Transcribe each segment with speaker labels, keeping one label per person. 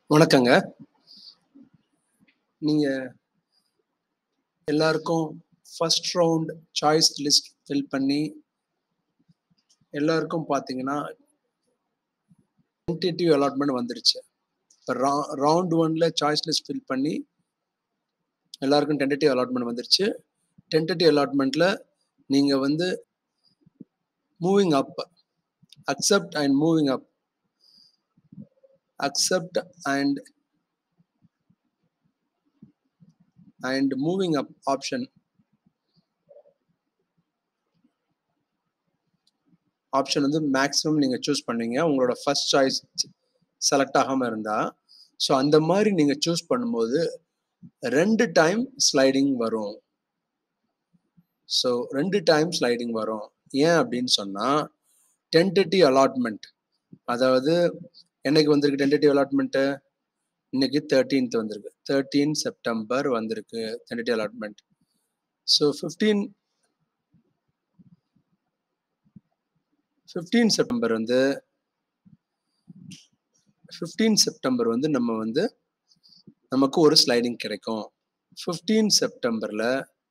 Speaker 1: வணக்கங்க. நீங்க எல்லாருக்கும் first round choice list fill பண்ணி எல்லாருக்கும் பார்த்தீங்கன்னா, டென்டேட்டிவ் அலாட்மெண்ட் வந்துருச்சு. இப்ப ரா ரவுண்ட் 1ல சாய்ஸ் லிஸ்ட் ஃபில் பண்ணி எல்லாருக்கும் டென்டேட்டிவ் அலாட்மெண்ட் வந்துருச்சு. டென்டேட்டிவ் அலாட்மெண்ட்ல நீங்க வந்து moving up accept and moving up accept and and moving up option option வந்து மேக்ஸிமம் நீங்க சூஸ் பண்ணுவீங்க. உங்களோட ஃபர்ஸ்ட் சாய்ஸ் செலக்ட் ஆகாம இருந்தா. ஸோ அந்த மாரி நீங்க சூஸ் பண்ணும்போது 2 டைம் ஸ்லைடிங் வரும். ஸோ 2 டைம் ஸ்லைடிங் வரும். ஏன் அப்படின்னு சொன்னா, டென்டேட்டிவ் அலாட்மெண்ட் அதாவது என்னைக்கு வந்திருக்கு டென்டேட்டிவ் அலாட்மெண்ட்டு? இன்னைக்கு 13த் வந்திருக்கு. 13 செப்டம்பர் வந்திருக்கு டென்டேட்டிவ் அலாட்மெண்ட். ஸோ 15 15 செப்டம்பர் வந்து 15 செப்டம்பர் வந்து நம்ம வந்து நமக்கு ஒரு ஸ்லைடிங் கிடைக்கும். 15 செப்டம்பர்ல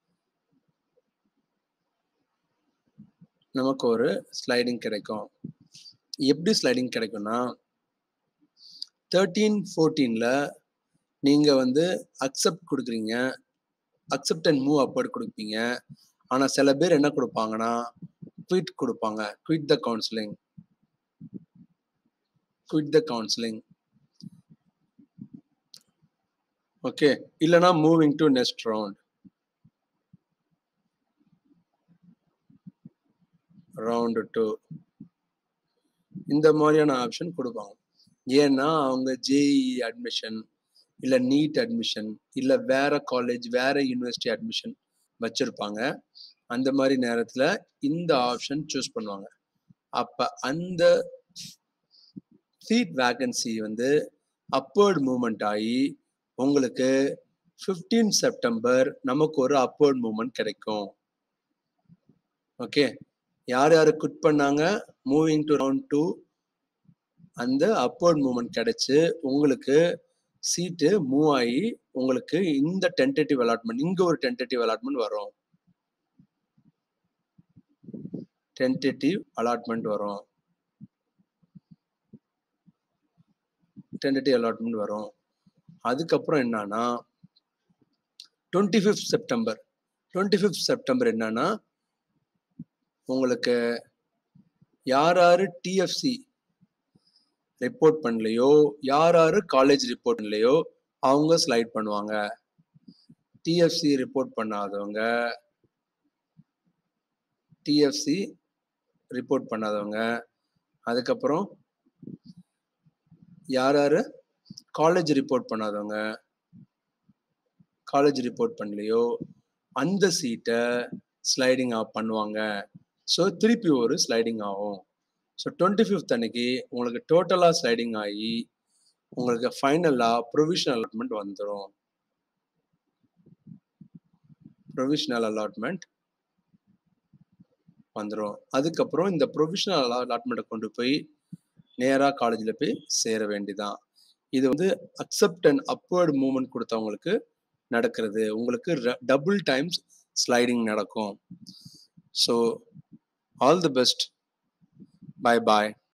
Speaker 1: நமக்கு ஒரு ஸ்லைடிங் கிடைக்கும். எப்படி ஸ்லைடிங் கிடைக்கும்னா 13, 14ல நீங்க வந்து அக்செப்ட் குடுக்குறீங்க. அக்செப்ட் அண்ட் மூவ் அப்வர்ட் குடுப்பீங்க. ஆனா சில பேர் என்ன குடுப்பாங்கன்னா, குயிட் குடுப்பாங்க. Quit the counselling. Quit the counselling. Okay. இல்லன்னா moving to next round. Round 2 இந்த மாரியான ஆப்ஷன் குடுப்பாங்க. ஏன்னா, அவங்க ஜேஇஇ அட்மிஷன், இல்ல நீட் அட்மிஷன், இல்ல வேற காலேஜ், வேற யுனிவர்சிட்டி அட்மிஷன் வச்சிருப்பாங்க. அந்த மாரி நேரத்துல இந்த ஆப்ஷன் சூஸ் பண்ணுவாங்க. அப்ப அந்த சீட் வேக்கன்சி வந்து அப்வர்ட் மூவ்மெண்ட் ஆயி உங்களுக்கு 15 செப்டம்பர் நமக்கு ஒரு அப்வர்ட் மூவ்மெண்ட் கிடைக்கும். ஓகே. யார் யாரு குவிட் பண்ணாங்க? மூவிங் டூ ரவுண்ட் 2 அந்த அப்வர்ட் மூவ்மெண்ட் கிடைச்சு, உங்களுக்கு சீட்டு மூவ் ஆயி உங்களுக்கு இந்த டென்டேட்டிவ் அலாட்மெண்ட் இங்க ஒரு டென்டேட்டிவ் அலாட்மெண்ட் வரும். டென்டேட்டிவ் அலாட்மெண்ட் வரும். டென்டேட்டிவ் அலாட்மெண்ட் வரும். அதுக்கப்புறம் என்னன்னா 25 செப்டம்பர் 25 செப்டம்பர் என்னன்னா, உங்களுக்கு யார் யாரு டிஎஃப்சி ரிப்போர்ட் பண்ணலையோ, யார் யாரு காலேஜ் ரிப்போர்ட் பண்ணலையோ, அவங்க ஸ்லைட் பண்ணுவாங்க. டிஎஃப்சி ரிப்போர்ட் பண்ணாதவங்க டிஎஃப்சி ரிப்போர்ட் பண்ணாதவங்க, அதுக்கப்புறம் யார் யாரு காலேஜ் ரிப்போர்ட் பண்ணாதவங்க காலேஜ் ரிப்போர்ட் பண்ணலையோ, அந்த சீட்ட ஸ்லைடிங் ஆஃப் பண்ணுவாங்க. ஸோ திருப்பி ஒரு ஸ்லைடிங் ஆகும். ஸோ 25த் அன்னைக்கு உங்களுக்கு டோட்டலா ஸ்லைடிங் ஆயி, உங்களுக்கு ஃபைனலா ப்ரொவிஷனல் அலாட்மெண்ட் வந்துரும். ப்ரொவிஷனல் அலாட்மெண்ட் வந்துரும். அதுக்கப்புறம் இந்த ப்ரொவிஷனல் அலா அலாட்மெண்ட்ட கொண்டு போய் நேரா காலேஜ்ல போய் சேர வேண்டியதான். இது வந்து அக்செப்ட் அண்ட் அப்வர்ட் மூவ்மெண்ட் குடுத்தவங்களுக்கு நடக்கிறது. உங்களுக்கு ர டபுள் டைம்ஸ் ஸ்லைடிங் நடக்கும். So all the best. Bye bye.